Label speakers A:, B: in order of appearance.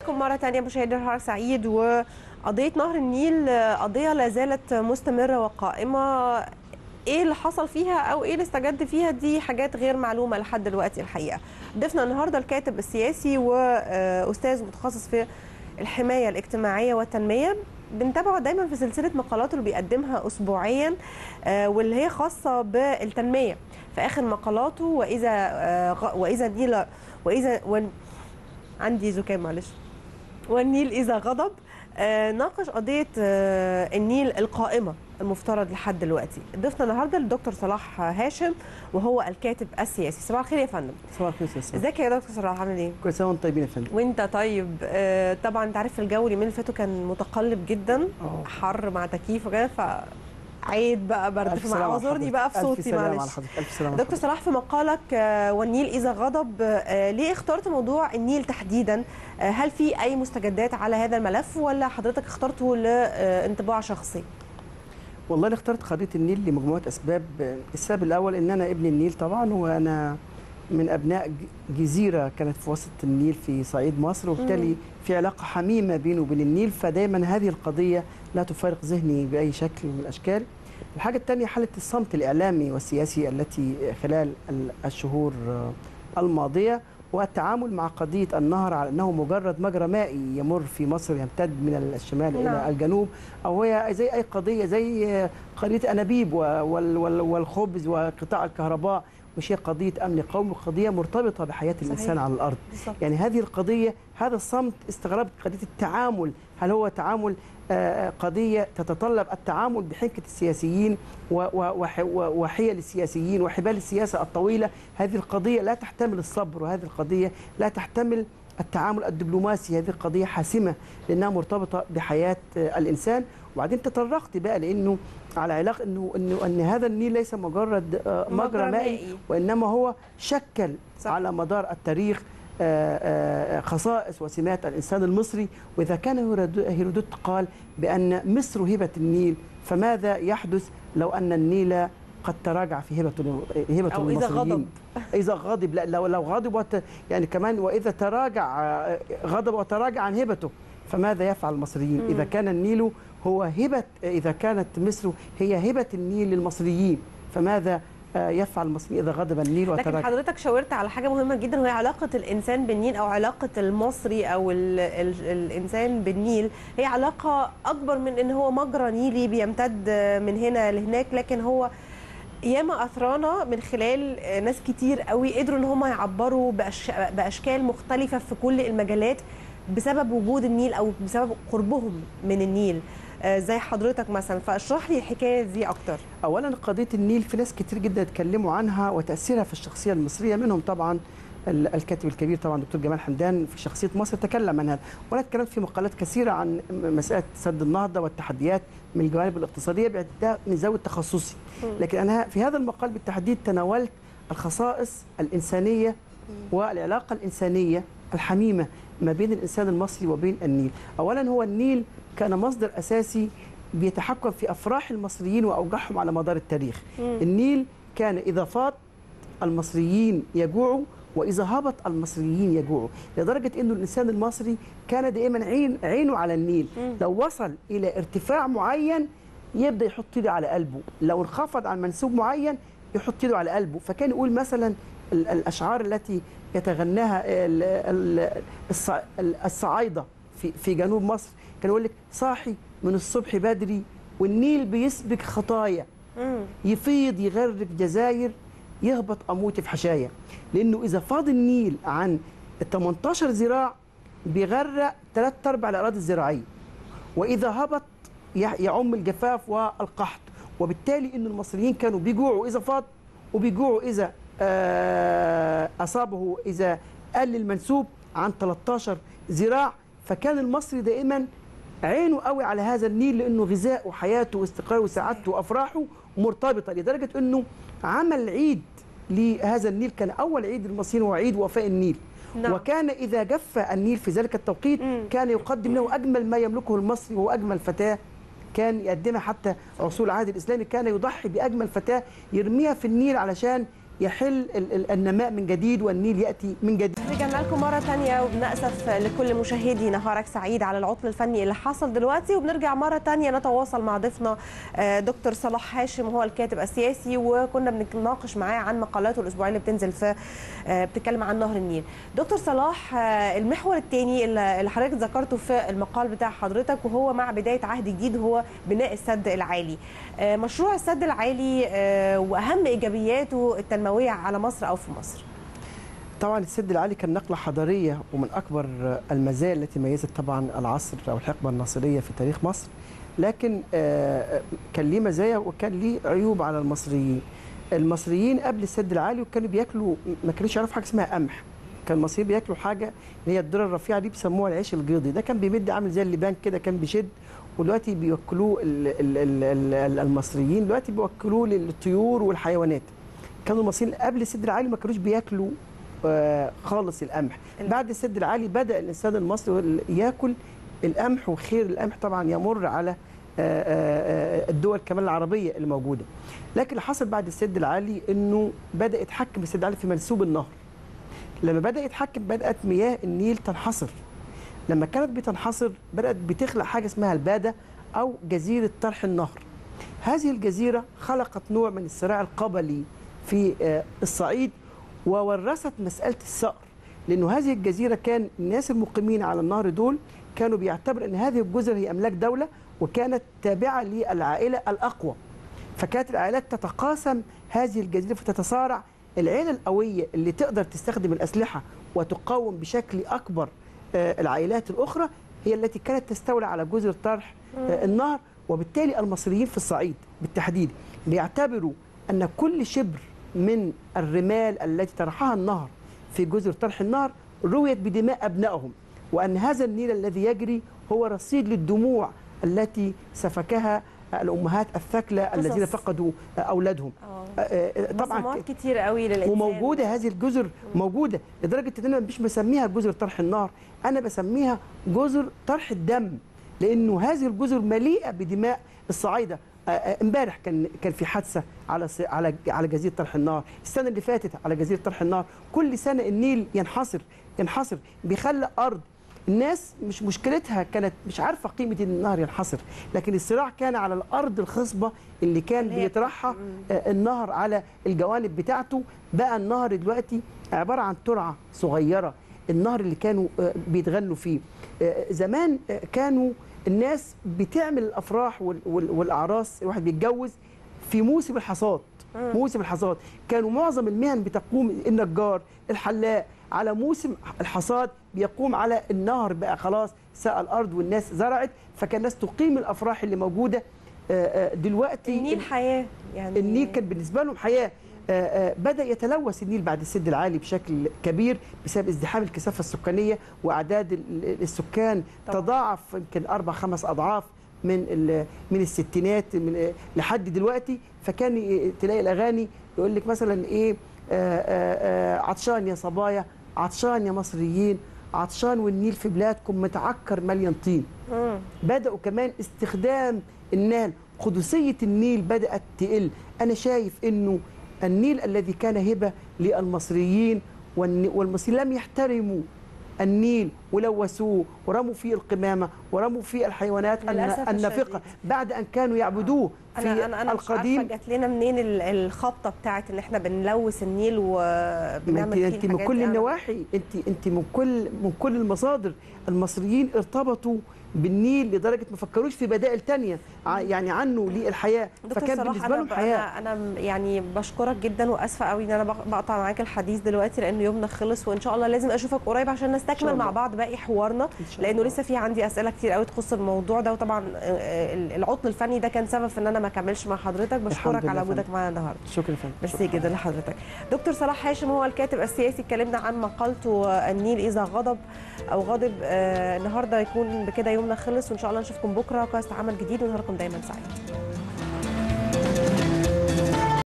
A: بكم مرة تانية مشاهدي نهار سعيد وقضية نهر النيل قضية لا زالت مستمرة وقائمة ايه اللي حصل فيها او ايه اللي استجد فيها دي حاجات غير معلومة لحد دلوقتي الحقيقة ضيفنا النهاردة الكاتب السياسي واستاذ متخصص في الحماية الاجتماعية والتنمية بنتابعه دايما في سلسلة مقالاته اللي بيقدمها اسبوعيا واللي هي خاصة بالتنمية في اخر مقالاته واذا واذا النيل واذا ون عندي زكام معلش والنيل إذا غضب آه ناقش قضية آه النيل القائمة المفترض لحد دلوقتي ضيفنا النهارده الدكتور صلاح هاشم وهو الكاتب السياسي صباح الخير يا فندم
B: صباح الخير يا استاذ
A: ازيك يا دكتور صلاح عامل ايه
B: كل سنه وانتم طيبين يا فندم
A: وانت طيب آه طبعا انت عارف الجو اليومين اللي فاتوا كان متقلب جدا
B: أوه.
A: حر مع تكييف وكده ف عيد بقى برد فاعذرني بقى في صوتي
B: معلش
A: الف سلامه دكتور صلاح في مقالك والنيل اذا غضب ليه اخترت موضوع النيل تحديدا هل في اي مستجدات على هذا الملف ولا حضرتك اخترته لانطباع شخصي
B: والله انا اخترت قضيه النيل لمجموعه اسباب السبب الاول ان انا ابن النيل طبعا وانا من ابناء جزيره كانت في وسط النيل في صعيد مصر وبالتالي في علاقه حميمه بينه وبين النيل فدايما هذه القضيه لا تفارق ذهني باي شكل من الاشكال الحاجه الثانيه حاله الصمت الاعلامي والسياسي التي خلال الشهور الماضيه والتعامل مع قضيه النهر على انه مجرد مجرى مائي يمر في مصر يمتد من الشمال نعم. الى الجنوب او هي زي اي قضيه زي قضيه انابيب والخبز وقطاع الكهرباء مش هي قضية أمن قومي وقضية مرتبطة بحياة صحيح. الإنسان على الأرض بالضبط. يعني هذه القضية هذا الصمت استغربت قضية التعامل هل هو تعامل قضية تتطلب التعامل بحنكة السياسيين وحيل السياسيين وحبال السياسة الطويلة هذه القضية لا تحتمل الصبر وهذه القضية لا تحتمل التعامل الدبلوماسي هذه القضية حاسمة لأنها مرتبطة بحياة الإنسان وبعدين تطرقت بقى لأنه على علاقة أنه, إنه أن هذا النيل ليس مجرد مجرى مائي وإنما هو شكل صح. على مدار التاريخ خصائص وسمات الإنسان المصري وإذا كان هيرودوت قال بأن مصر هبة النيل فماذا يحدث لو أن النيل قد تراجع في هبة هبة
A: أو
B: المصريين
A: إذا غضب
B: إذا غضب لا لو لو غضب وت يعني كمان وإذا تراجع غضب وتراجع عن هبته فماذا يفعل المصريين مم. إذا كان النيل هو هبة إذا كانت مصر هي هبة النيل للمصريين فماذا يفعل المصري اذا غضب النيل
A: وتراجع لكن حضرتك شاورت على حاجه مهمه جدا وهي علاقه الانسان بالنيل او علاقه المصري او ال ال الانسان بالنيل هي علاقه اكبر من ان هو مجرى نيلي بيمتد من هنا لهناك لكن هو ياما اثرانا من خلال ناس كتير قوي قدروا ان هم يعبروا بأش... باشكال مختلفه في كل المجالات بسبب وجود النيل او بسبب قربهم من النيل زي حضرتك مثلا فاشرح لي الحكايه دي اكتر
B: اولا قضيه النيل في ناس كتير جدا اتكلموا عنها وتاثيرها في الشخصيه المصريه منهم طبعا الكاتب الكبير طبعا دكتور جمال حمدان في شخصيه مصر تكلم عنها وانا اتكلمت في مقالات كثيره عن مساله سد النهضه والتحديات من الجوانب الاقتصاديه بعدها من زاويه تخصصي لكن انا في هذا المقال بالتحديد تناولت الخصائص الانسانيه والعلاقه الانسانيه الحميمه ما بين الانسان المصري وبين النيل اولا هو النيل كان مصدر اساسي بيتحكم في افراح المصريين واوجاعهم على مدار التاريخ مم. النيل كان اذا فاض المصريين يجوعوا واذا هبط المصريين يجوعوا لدرجه انه الانسان المصري كان دائما عين عينه على النيل مم. لو وصل الى ارتفاع معين يبدا يحط ايده على قلبه لو انخفض عن منسوب معين يحط ايده على قلبه فكان يقول مثلا الاشعار التي يتغناها الصعايده في في جنوب مصر كان يقول لك صاحي من الصبح بدري والنيل بيسبك خطايا يفيض يغرق جزاير يهبط اموت في حشايا لانه اذا فاض النيل عن 18 ذراع بيغرق ثلاث ارباع الاراضي الزراعيه واذا هبط يعم الجفاف والقحط وبالتالي ان المصريين كانوا بيجوعوا اذا فاض وبيجوعوا اذا اصابه اذا قل المنسوب عن 13 ذراع فكان المصري دائما عينه قوي على هذا النيل لانه غذاء وحياته واستقراره وسعادته وافراحه مرتبطه لدرجه انه عمل عيد لهذا النيل كان اول عيد للمصريين هو عيد وفاء النيل نعم. وكان اذا جف النيل في ذلك التوقيت مم. كان يقدم له اجمل ما يملكه المصري وهو اجمل فتاه كان يقدمها حتى عصور العهد الاسلامي كان يضحي باجمل فتاه يرميها في النيل علشان يحل النماء من جديد والنيل ياتي من جديد
A: رجعنا لكم مرة تانية وبنأسف لكل مشاهدي نهارك سعيد على العطل الفني اللي حصل دلوقتي وبنرجع مرة تانية نتواصل مع ضيفنا آه، دكتور صلاح هاشم هو الكاتب السياسي وكنا بنتناقش معاه عن مقالاته الأسبوعية اللي بتنزل في آه، بتتكلم عن نهر النيل دكتور صلاح آه، المحور الثاني اللي حضرتك ذكرته في المقال بتاع حضرتك وهو مع بداية عهد جديد هو بناء السد العالي آه، مشروع السد العالي آه، وأهم إيجابياته التنموية على مصر أو في مصر
B: طبعا السد العالي كان نقله حضاريه ومن اكبر المزايا التي ميزت طبعا العصر او الحقبه الناصريه في تاريخ مصر لكن آه، كان ليه مزايا وكان ليه عيوب على المصريين المصريين قبل السد العالي كانوا بياكلوا ما كانوش يعرفوا حاجه اسمها قمح كان المصريين بياكلوا حاجه اللي هي الذره الرفيعه دي بيسموها العيش الجيضي ده كان بيمد عامل زي اللبان كده كان بيشد ودلوقتي بيوكلوه ال- ال- ال- ال- المصريين دلوقتي بيوكلوه للطيور والحيوانات كانوا المصريين قبل السد العالي ما كانوش بياكلوا آه، خالص القمح بعد السد العالي بدا الانسان المصري ياكل القمح وخير القمح طبعا يمر على آه، آه، آه، الدول كمان العربيه اللي موجوده لكن اللي حصل بعد السد العالي انه بدا يتحكم السد العالي في منسوب النهر لما بدا يتحكم بدات مياه النيل تنحصر لما كانت بتنحصر بدات بتخلق حاجه اسمها الباده او جزيره طرح النهر هذه الجزيره خلقت نوع من الصراع القبلي في آه، الصعيد وورثت مساله الثأر لانه هذه الجزيره كان الناس المقيمين على النهر دول كانوا بيعتبروا ان هذه الجزر هي املاك دوله وكانت تابعه للعائله الاقوى فكانت العائلات تتقاسم هذه الجزيره فتتصارع العيله القويه اللي تقدر تستخدم الاسلحه وتقاوم بشكل اكبر آه، العائلات الاخرى هي التي كانت تستولى على جزر طرح آه، النهر وبالتالي المصريين في الصعيد بالتحديد بيعتبروا ان كل شبر من الرمال التي طرحها النهر في جزر طرح النهر رويت بدماء ابنائهم وان هذا النيل الذي يجري هو رصيد للدموع التي سفكها الامهات الثكلى الذين فقدوا اولادهم
A: آه.
B: آه، آه، طبعا
A: بصمات كتير قوي للإنسان
B: وموجوده هذه الجزر موجوده لدرجه ان انا مش بسميها جزر طرح النار انا بسميها جزر طرح الدم لانه هذه الجزر مليئه بدماء الصعايده آه، آه، امبارح كان كان في حادثه على س- على على جزيره طرح النار السنه اللي فاتت على جزيره طرح النار كل سنه النيل ينحصر ينحصر بيخلق ارض الناس مش مشكلتها كانت مش عارفه قيمه ان النهر ينحصر لكن الصراع كان على الارض الخصبه اللي كان
A: اللي هي
B: بيطرحها آه، النهر على الجوانب بتاعته بقى النهر دلوقتي عباره عن ترعه صغيره النهر اللي كانوا آه، بيتغنوا فيه آه، زمان آه، كانوا الناس بتعمل الافراح وال- وال- والاعراس الواحد بيتجوز في موسم الحصاد موسم الحصاد كانوا معظم المهن بتقوم النجار الحلاق على موسم الحصاد بيقوم على النهر بقى خلاص سقى الارض والناس زرعت فكان الناس تقيم الافراح اللي موجوده آه، آه، دلوقتي
A: النيل حياه يعني
B: النيل كان بالنسبه لهم حياه آه، آه، بدا يتلوث النيل بعد السد العالي بشكل كبير بسبب ازدحام الكثافه السكانيه واعداد ال- السكان
A: طبعاً.
B: تضاعف يمكن اربع خمس اضعاف من ال- من الستينات من لحد دلوقتي فكان ي- تلاقي الاغاني يقول لك مثلا ايه آه، آه، آه، عطشان يا صبايا عطشان يا مصريين عطشان والنيل في بلادكم متعكر مليان طين
A: مم.
B: بدأوا كمان استخدام النال قدسية النيل بدأت تقل أنا شايف أنه النيل الذي كان هبة للمصريين والن- والمصريين لم يحترموا النيل ولوثوه ورموا فيه القمامة ورموا فيه الحيوانات الن-
A: للأسف
B: النافقة
A: الشديد.
B: بعد أن كانوا يعبدوه في
A: انا انا انا مش عارفه
B: القديم
A: جات لنا منين ال- الخبطه بتاعت ان احنا بنلوث النيل
B: ما
A: وبنعمل
B: انت
A: فيه
B: انت من
A: الحاجات
B: كل
A: دي. أنا-
B: النواحي انت انت من كل من كل المصادر المصريين ارتبطوا بالنيل لدرجه ما فكروش في بدائل تانية ع- يعني عنه للحياه
A: دكتور
B: فكان
A: صلاح
B: بالنسبه
A: انا
B: لهم
A: ب-
B: حياه
A: انا انا يعني بشكرك جدا واسفه قوي ان انا بق- بقطع معاك الحديث دلوقتي لان يومنا خلص وان شاء الله لازم اشوفك قريب عشان نستكمل
B: الله.
A: مع بعض باقي حوارنا
B: إن شاء
A: لانه
B: الله.
A: لسه في عندي اسئله كتير قوي تخص الموضوع ده وطبعا آه، ال- العطل الفني ده كان سبب في ان انا ما اكملش مع حضرتك بشكرك
B: لله
A: على
B: يا
A: وجودك
B: فندم.
A: معانا النهارده
B: شكرا يا فندم
A: ميرسي جدا لحضرتك دكتور صلاح هاشم هو الكاتب السياسي اتكلمنا عن مقالته آه، النيل اذا غضب او غضب آه، النهارده يكون بكده يومنا خلص وان شاء الله نشوفكم بكره كاست عمل جديد ونهاركم دايما سعيد